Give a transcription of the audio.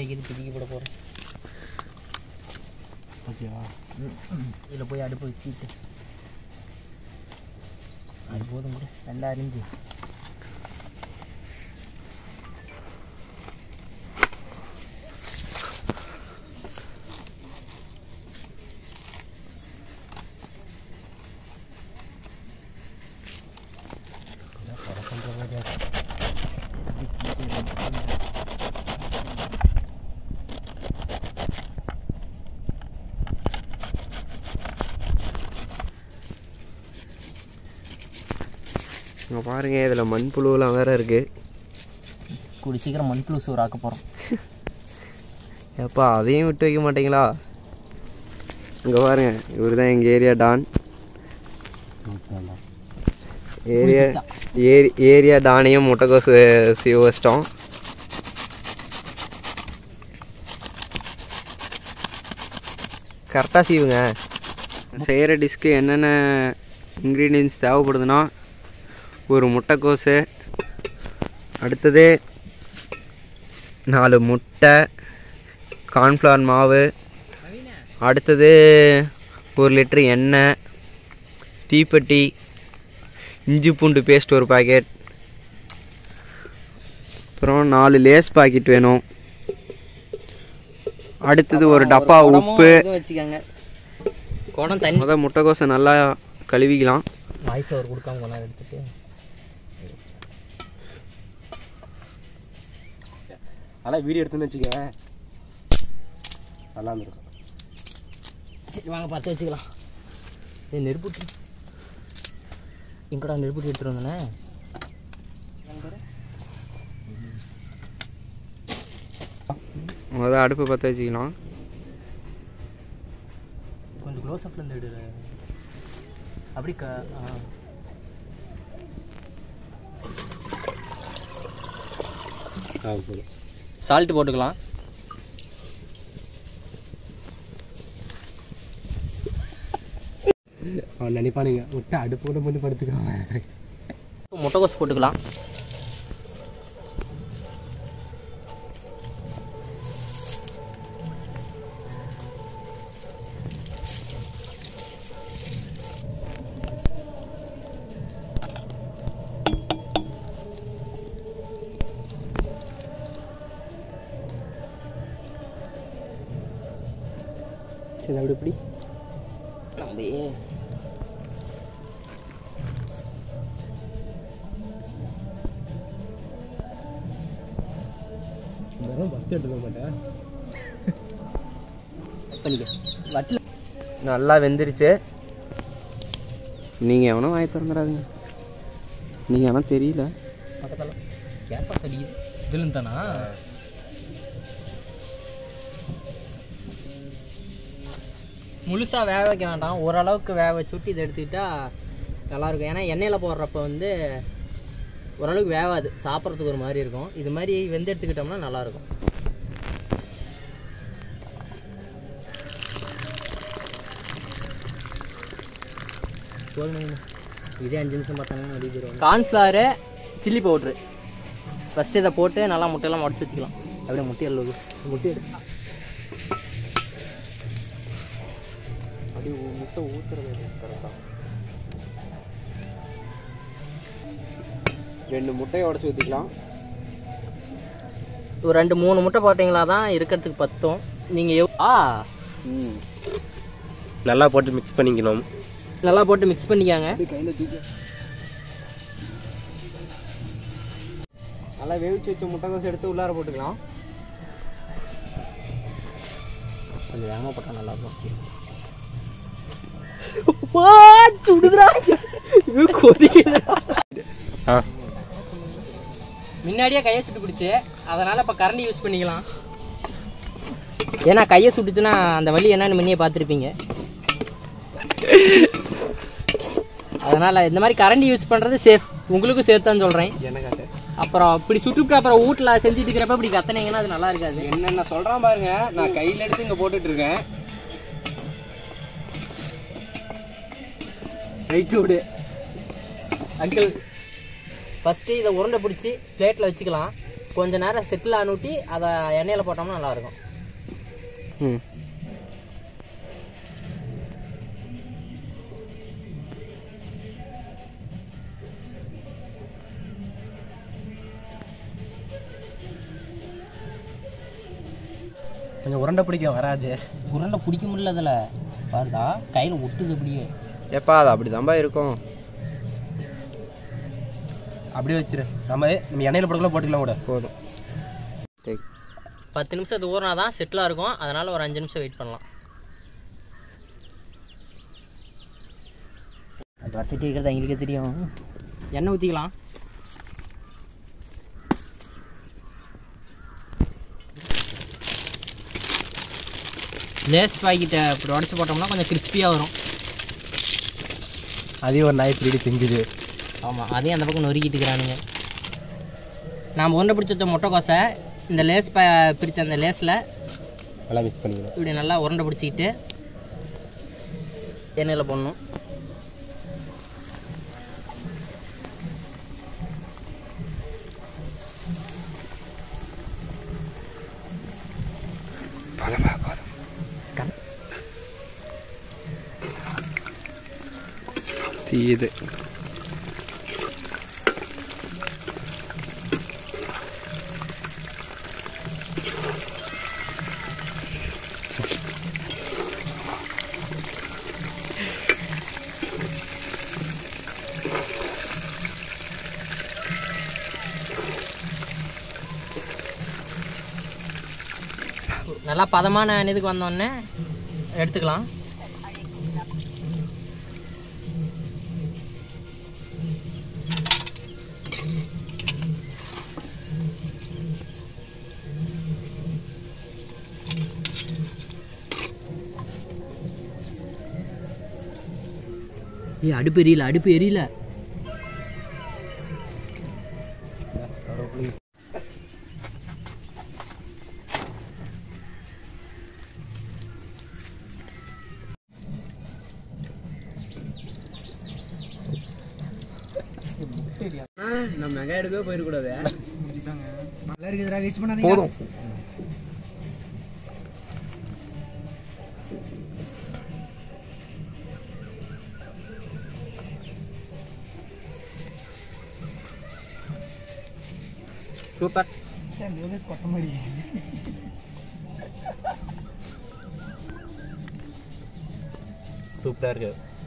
கீது பிதுக்கி போட போகிறேன் ஓகேவா இதில் போய் அடுப்பு வச்சுட்டு அது போதும் கூட ரெண்டா அரிஞ்சு இங்கே பாருங்க இதில் மண்புழுலாம் வேற இருக்கு கூடி சீக்கிரம் மண் புழு சோறு ஆக்க போகிறோம் ஏப்பா அதையும் விட்டு வைக்க மாட்டீங்களா இங்கே பாருங்க இவர் தான் எங்கள் ஏரியா டான் ஏரியா ஏரி ஏரியா டானையும் முட்டைக்கோசு சீவ வச்சிட்டோம் கரெக்டாக சீவுங்க செய்கிற டிஷ்க்கு என்னென்ன இன்க்ரீடியன்ஸ் தேவைப்படுதுன்னா ஒரு முட்டைக்கோசு அடுத்தது நாலு முட்டை கார்ன்ஃப்ளவர் மாவு அடுத்தது ஒரு லிட்ரு எண்ணெய் தீப்பெட்டி இஞ்சி பூண்டு பேஸ்ட் ஒரு பாக்கெட் அப்புறம் நாலு லேஸ் பாக்கெட் வேணும் அடுத்தது ஒரு டப்பா உப்பு வச்சுக்கோங்க குடம் தண்ணி முத முட்டைக்கோசை நல்லா கழுவிக்கலாம் வாய் சோறு கொடுக்காம கொண்டாந்து எடுத்துட்டு ஆனால் வீடியோ எடுத்துன்னு வச்சுக்க நல்லா இருந்திருக்கும் சரி வாங்க பற்ற வச்சுக்கலாம் ஏய் நெருப்புட்டு எங்கடா நெருப்புட்டு எடுத்துட்டு வந்தனே முத அடுப்பு பற்ற வச்சுக்கலாம் கொஞ்சம் க்ளோஸ் அப்ல இருந்து எடு அப்படி க ஆ. ஆ போதும் சால்ட் போட்டுக்கலாம் அவன் நினைப்பானுங்க விட்டு அடுப்போட மட்டும் படுத்துக்காம முட்டைக்கோஸ் போட்டுக்கலாம் சரி அப்படி இப்படி நம்ம வெறும் ஃபஸ்ட் எடுத்துக்க மாட்டேன் பண்ணிக்க வட்டில் நல்லா வெந்துருச்சு நீங்கள் எவனும் வாங்கி திறந்துடாதீங்க நீங்கள் ஆனால் தெரியல பக்கத்தில் கேஸ் வாஸ் அடிக்குது இதில் தானா முழுசாக வேக வைக்க வேண்டாம் ஓரளவுக்கு வேக வச்சு விட்டு இதை எடுத்துக்கிட்டா நல்லாயிருக்கும் ஏன்னா எண்ணெயில் போடுறப்ப வந்து ஓரளவுக்கு வேகாது சாப்பிட்றதுக்கு ஒரு மாதிரி இருக்கும் இது மாதிரி வெந்து எடுத்துக்கிட்டோம்னா நல்லாயிருக்கும் போதும் இதே அஞ்சு நிமிஷம் பார்த்தாங்கன்னா அடிக்கிறோம் கார்ன்ஃப்ளவரு சில்லி பவுட்ரு ஃபஸ்ட்டு இதை போட்டு நல்லா முட்டையெல்லாம் உடச்சி வச்சுக்கலாம் அப்படியே முட்டை அல்லது முட்டை எடு அப்படி முட்டை ஊற்றுறது கரெக்டாக ரெண்டு முட்டையை உடச்சி ஊற்றிக்கலாம் ஒரு ரெண்டு மூணு முட்டை போட்டிங்களா தான் இருக்கிறதுக்கு பத்தும் நீங்கள் எவ் ஆ ம் நல்லா போட்டு மிக்ஸ் பண்ணிக்கணும் நல்லா போட்டு மிக்ஸ் பண்ணிக்காங்க அப்படி கையில் தூக்கி நல்லா வேவிச்சு வச்ச முட்டைக்கோஸ் எடுத்து உள்ளார போட்டுக்கலாம் கொஞ்சம் வேகமாக போட்டால் நல்லா இருக்கும் சுடுதுடா கொதிக்குதுடா ஆ முன்னாடியே கையை சுட்டு பிடிச்சு அதனால் இப்போ கரண்டி யூஸ் பண்ணிக்கலாம் ஏன்னா கையை சுட்டுச்சுன்னா அந்த வலி என்னன்னு முன்னே பார்த்துருப்பீங்க அதனால் இந்த மாதிரி கரண்டி யூஸ் பண்ணுறது சேஃப் உங்களுக்கும் சேஃப் தான் சொல்கிறேன் என்ன காட்டு அப்புறம் இப்படி சுட்டுவிட்டு அப்புறம் வீட்டில் செஞ்சுட்டு இருக்கிறப்ப இப்படி கத்துனீங்கன்னா அது நல்லா இருக்காது என்னென்ன சொல்கிறான் பாருங்க நான் கையில் எடுத்து இங்கே போட்டுட்டு இருக்கேன் ரைட் விடு அங்கிள் ஃபஸ்ட்டு இதை உருண்டை பிடிச்சி பிளேட்டில் வச்சுக்கலாம் கொஞ்ச நேரம் செட்டில் ஆனூட்டி அதை எண்ணெயில் போட்டோம்னா நல்லாயிருக்கும் ம் கொஞ்சம் உருண்டை பிடிக்க வராது உருண்டை பிடிக்க முடியல அதில் பாருதா கையில் ஒட்டுது அப்படியே ஏப்பா அது அப்படி இருக்கும் அப்படியே வச்சிரு நம்ம நம்ம எண்ணெயில் போட்டுக்கலாம் போட்டுக்கலாம் கூட போதும் டேக் பத்து நிமிஷம் அது ஊறினா தான் செட்டிலாக இருக்கும் அதனால் ஒரு அஞ்சு நிமிஷம் வெயிட் பண்ணலாம் அது வரிசைட்டு வைக்கிறது எங்களுக்கே தெரியும் எண்ணெய் ஊற்றிக்கலாம் லேஸ் பாக்கெட்டை இப்படி உடச்சி போட்டோம்னா கொஞ்சம் கிறிஸ்பியாக வரும் அதையும் ஒரு நாய் திருடி திங்குது ஆமாம் அதையும் அந்த பக்கம் நொறுக்கிட்டு இருக்கிறானுங்க நாம் உருண்டை பிடிச்ச வச்ச முட்டைக்கோசை இந்த லேஸ் ப பிரித்த அந்த லேஸில் நல்லா மிக்ஸ் பண்ணிக்கணும் இப்படி நல்லா உருண்டை பிடிச்சிக்கிட்டு எண்ணெயில் போடணும் தீயுது நல்லா பதமான இதுக்கு வந்தோடனே எடுத்துக்கலாம் ஏய் அடுப்பு எரியல அடுப்பு எரியல நம்ம வெங்காயம் எடுக்கவே போயிடக்கூடாது போதும் சூப்பர் சூப்பராக இருக்கு